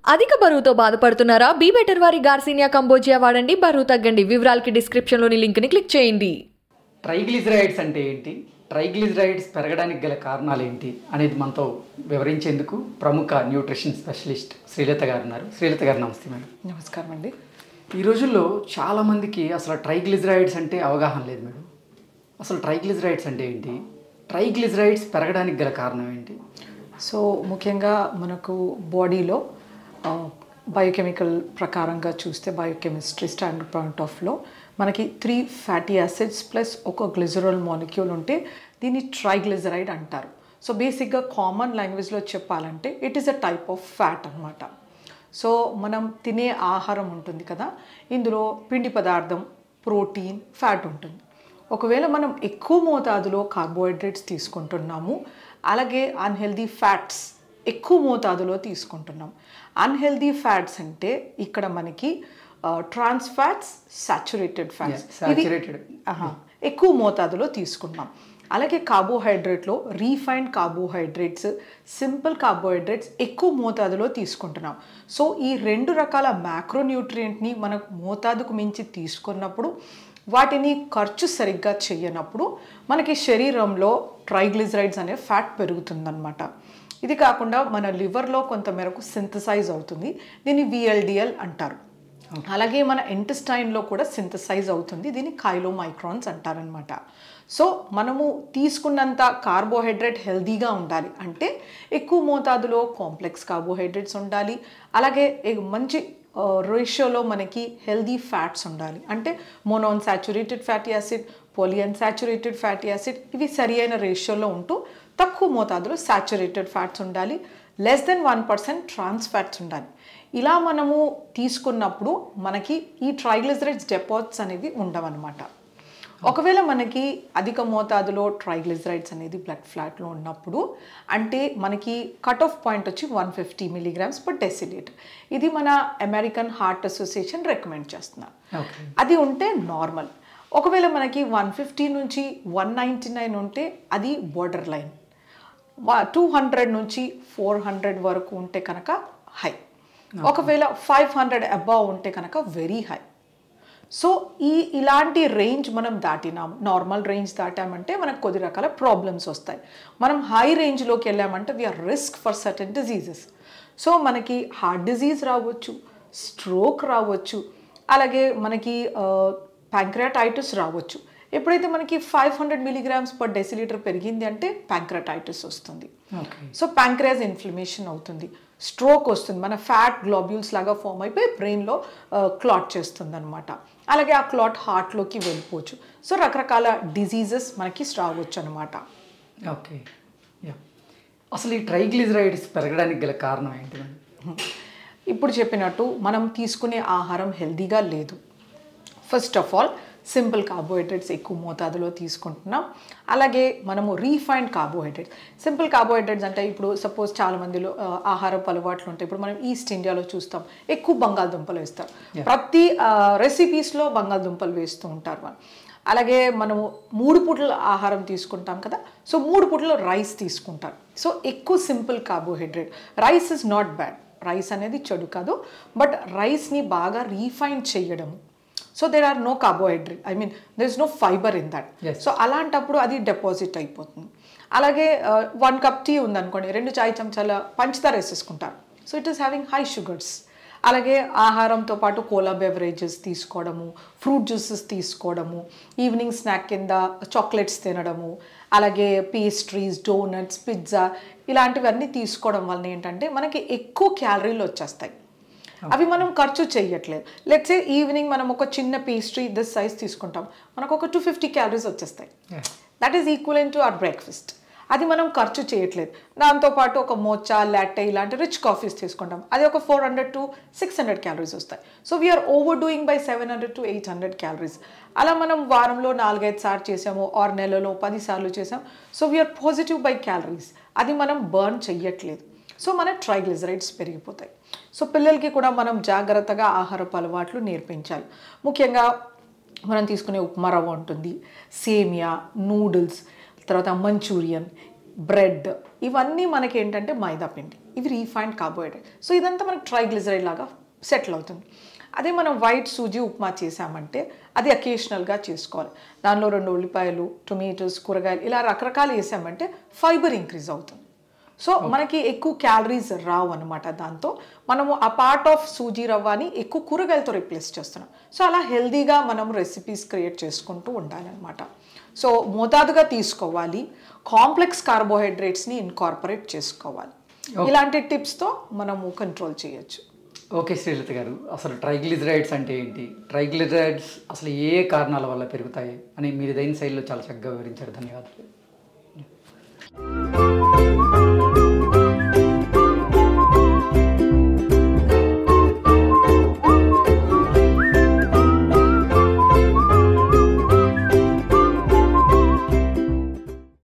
అధిక బరువుతో బాధపడుతున్నారా బీ బెటర్ వారి గార్సినియా కంబోజియా వాడండి బరువు తగ్గండి వివరాలకి డిస్క్రిప్షన్లోని లింక్ని క్లిక్ చేయండి ట్రైగ్లిజరైడ్స్ అంటే ఏంటి ట్రైగ్లిజరైడ్స్ పెరగడానికి గల కారణాలు ఏంటి అనేది మనతో వివరించేందుకు ప్రముఖ న్యూట్రిషన్ స్పెషలిస్ట్ శ్రీలత గారు ఉన్నారు శ్రీలత గారు నమస్తే మేడం నమస్కారం అండి ఈ రోజుల్లో చాలామందికి అసలు ట్రైగ్లిజరైడ్స్ అంటే అవగాహన లేదు మేడం అసలు ట్రైగ్లిజరైడ్స్ అంటే ఏంటి ట్రైగ్లిజరైడ్స్ పెరగడానికి గల కారణం ఏంటి సో ముఖ్యంగా మనకు బాడీలో బయోకెమికల్ ప్రకారంగా చూస్తే బయోకెమిస్ట్రీ స్టాండర్డ్ పాయింట్ ఆఫ్లో మనకి త్రీ ఫ్యాటీ యాసిడ్స్ ప్లస్ ఒక గ్లిజరల్ మాలిక్యూల్ ఉంటే దీన్ని ట్రైగ్లిజరైడ్ అంటారు సో బేసిక్గా కామన్ లాంగ్వేజ్లో చెప్పాలంటే it is a type of fat అనమాట సో మనం తినే ఆహారం ఉంటుంది కదా ఇందులో పిండి పదార్థం ప్రోటీన్ ఫ్యాట్ ఉంటుంది ఒకవేళ మనం ఎక్కువ మోతాదులో కార్బోహైడ్రేట్స్ తీసుకుంటున్నాము అలాగే అన్హెల్దీ ఫ్యాట్స్ ఎక్కువ మోతాదులో తీసుకుంటున్నాం అన్హెల్దీ ఫ్యాట్స్ అంటే ఇక్కడ మనకి trans fats saturated fats Yeah, saturated. ఎక్కువ మోతాదులో తీసుకున్నాం అలాగే కార్బోహైడ్రేట్లో రీఫైన్డ్ కార్బోహైడ్రేట్స్ సింపుల్ కార్బోహైడ్రేట్స్ ఎక్కువ మోతాదులో తీసుకుంటున్నాం సో ఈ రెండు రకాల మ్యాక్రోన్యూట్రియంట్ని మనకు మోతాదుకు మించి తీసుకున్నప్పుడు వాటిని ఖర్చు సరిగ్గా చేయనప్పుడు మనకి శరీరంలో ట్రైగ్లిజరైడ్స్ అనే ఫ్యాట్ పెరుగుతుందన్నమాట ఇది కాకుండా మన లివర్లో కొంత మేరకు సింథసైజ్ అవుతుంది దీన్ని విఎల్డిఎల్ అంటారు అలాగే మన ఇంటెస్టైన్లో కూడా సింథసైజ్ అవుతుంది దీన్ని కైలో మైక్రాన్స్ అంటారనమాట సో మనము తీసుకున్నంత కార్బోహైడ్రేట్ హెల్దీగా ఉండాలి అంటే ఎక్కువ మోతాదులో కాంప్లెక్స్ కార్బోహైడ్రేట్స్ ఉండాలి అలాగే ఏ- మంచి రేషియోలో మనకి హెల్దీ ఫ్యాట్స్ ఉండాలి అంటే monounsaturated fatty acid polyunsaturated fatty acid ఇవి సరి అయిన రేషియోలో ఉంటూ తక్కువ మోతాదులో సాచురేటెడ్ ఫ్యాట్స్ ఉండాలి less than one percent trans fats ఉండాలి ఇలా మనము తీసుకున్నప్పుడు మనకి ఈ ట్రైగ్లిజరైడ్స్ డెపాజిట్స్ అనేవి ఉండవన్నమాట ఒకవేళ మనకి అధిక మోతాదులో ట్రైగ్లిజరైడ్స్ అనేది బ్లడ్ ఫ్లాట్లో ఉన్నప్పుడు అంటే మనకి కట్ ఆఫ్ పాయింట్ వచ్చి one fifty milligrams per decilitre ఇది మన అమెరికన్ హార్ట్ అసోసియేషన్ రికమెండ్ చేస్తున్నారు ఓకే అది ఉంటే నార్మల్ ఒకవేళ మనకి వన్ ఫిఫ్టీ నుంచి వన్ నైంటీ నైన్ ఉంటే అది బోర్డర్ లైన్ టూ హండ్రెడ్ నుంచి ఫోర్ హండ్రెడ్ వరకు ఉంటే కనుక హై ఒకవేళ ఫైవ్ హండ్రెడ్ అబవ్ ఉంటే కనుక వెరీ హై సో ఈ ఇలాంటి రేంజ్ మనం దాటినాం నార్మల్ రేంజ్ దాటామంటే మనకు కొద్ది రకాల ప్రాబ్లమ్స్ వస్తాయి మనం హై రేంజ్లోకి వెళ్ళామంటే we are risk for certain diseases so మనకి హార్ట్ డిజీజ్ రావచ్చు స్ట్రోక్ రావచ్చు అలాగే మనకి ప్యాంక్రియాటైటిస్ రావచ్చు ఎప్పుడైతే మనకి five hundred milligrams per decilitre పెరిగింది అంటే ప్యాంక్రటైటిస్ వస్తుంది ఓకే సో ప్యాంక్రియాస్ ఇన్ఫ్లమేషన్ అవుతుంది స్ట్రోక్ వస్తుంది మన ఫ్యాట్ గ్లోబ్యూల్స్ లాగా ఫామ్ అయిపోయి బ్రెయిన్లో క్లాట్ చేస్తుంది అనమాట అలాగే ఆ క్లాట్ హార్ట్లోకి వెళ్ళిపోవచ్చు సో రకరకాల డిజీజెస్ మనకి రావచ్చు అనమాట ఓకే యా అసలు ఈ ట్రైగ్లిజరైడ్స్ పెరగడానికి గల కారణం ఏంటి మేడం ఇప్పుడు చెప్పినట్టు మనం తీసుకునే ఆహారం హెల్దీగా లేదు first of all simple carbohydrates ఎక్కువ మోతాదులో తీసుకుంటున్నాం అలాగే మనము రీఫైన్డ్ కార్బోహైడ్రేట్స్ సింపుల్ కార్బోహైడ్రేట్స్ అంటే ఇప్పుడు సపోజ్ చాలా మందిలో ఆ, ఆహారపు అలవాట్లు ఉంటాయి ఇప్పుడు మనం ఈస్ట్ ఇండియాలో చూస్తాం ఎక్కువ బంగాళదుంపలు వేస్తారు ప్రతి రెసిపీస్లో బంగాళదుంపలు వేస్తూ ఉంటారు వాళ్ళు అలాగే మనము మూడు పూటల ఆహారం తీసుకుంటాం కదా సో మూడు పూటలు రైస్ తీసుకుంటారు సో ఎక్కువ simple carbohydrate rice is not bad rice అనేది చెడు కాదు బట్ రైస్ని బాగా రీఫైన్ చేయడము so there are no carbohydrate I mean there is no fibre in that Yes. So అలాంటప్పుడు అది డిపాజిట్ అయిపోతుంది అలాగే వన్ కప్ టీ ఉందనుకోండి రెండు చాయ్ చెంచాల పంచదార వేసేసుకుంటారు so it is having high sugars అలాగే ఆహారంతో పాటు కోలా బెవరేజెస్ తీసుకోవడము ఫ్రూట్ జ్యూసెస్ తీసుకోవడము ఈవినింగ్ స్నాక్ కింద చాక్లెట్స్ తినడము అలాగే పేస్ట్రీస్ డోనట్స్ పిజ్జా ఇలాంటివన్నీ తీసుకోవడం వలన ఏంటంటే మనకి ఎక్కువ క్యాలరీలు వచ్చేస్తాయి అవి మనం ఖర్చు చేయట్లేదు లెట్స్ ఏ ఈవినింగ్ మనం ఒక చిన్న పేస్ట్రీ దిస్ సైజ్ తీసుకుంటాం మనకు ఒక టూ ఫిఫ్టీ క్యాలరీస్ వచ్చేస్తాయి Yeah. That is equal to our breakfast అది మనం ఖర్చు చేయట్లేదు దాంతోపాటు ఒక మోచా లాటే ఇలాంటి రిచ్ కాఫీస్ తీసుకుంటాం అది ఒక four hundred to six hundred calories వస్తాయి so we are over doing by seven hundred to eight hundred calories అలా మనం వారంలో నాలుగైదు సార్లు చేసాము ఆరు నెలలో పది సార్లు చేసాం so we are positive by calories అది మనం బర్న్ చెయ్యట్లేదు సో మన ట్రైగ్లిజరైడ్స్ పెరిగిపోతాయి సో పిల్లలకి కూడా మనం జాగ్రత్తగా ఆహారపు అలవాట్లు నేర్పించాలి ముఖ్యంగా మనం తీసుకునే ఉప్మా రవ్వ ఉంటుంది సేమియా నూడిల్స్ తర్వాత మంచూరియన్ బ్రెడ్ ఇవన్నీ మనకి ఏంటంటే మైదా పిండి ఇవి రీఫైన్డ్ కార్బోహైడ్రేట్ సో ఇదంతా మనకు ట్రైగ్లిజరైడ్ లాగా సెటిల్ అవుతుంది అదే మనం వైట్ సూజీ ఉప్మా చేసామంటే అది అకేషనల్గా చేసుకోవాలి దానిలో రెండు ఉల్లిపాయలు టొమాటోస్ కూరగాయలు ఇలా రకరకాలు వేసామంటే ఫైబర్ ఇంక్రీజ్ అవుతుంది సో మనకి ఎక్కువ క్యాలరీస్ రావు అనమాట దాంతో మనము ఆ పార్ట్ ఆఫ్ సూజీ రవ్వని ఎక్కువ కూరగాయలతో రిప్లేస్ చేస్తున్నాం సో అలా హెల్దీగా మనం రెసిపీస్ క్రియేట్ చేసుకుంటూ ఉండాలన్నమాట సో మోతాదుగా తీసుకోవాలి కాంప్లెక్స్ కార్బోహైడ్రేట్స్ని ఇన్కార్పొరేట్ చేసుకోవాలి ఇలాంటి టిప్స్తో మనము కంట్రోల్ చేయొచ్చు ఓకే శ్రీలత గారు అసలు ట్రైగ్లిజరైడ్స్ అంటే ఏంటి ట్రైగ్లిజరైడ్స్ అసలు ఏ కారణాల వల్ల పెరుగుతాయి అని మీరు ఇదైన శైలిలో చాలా చక్కగా వివరించారు ధన్యవాదాలు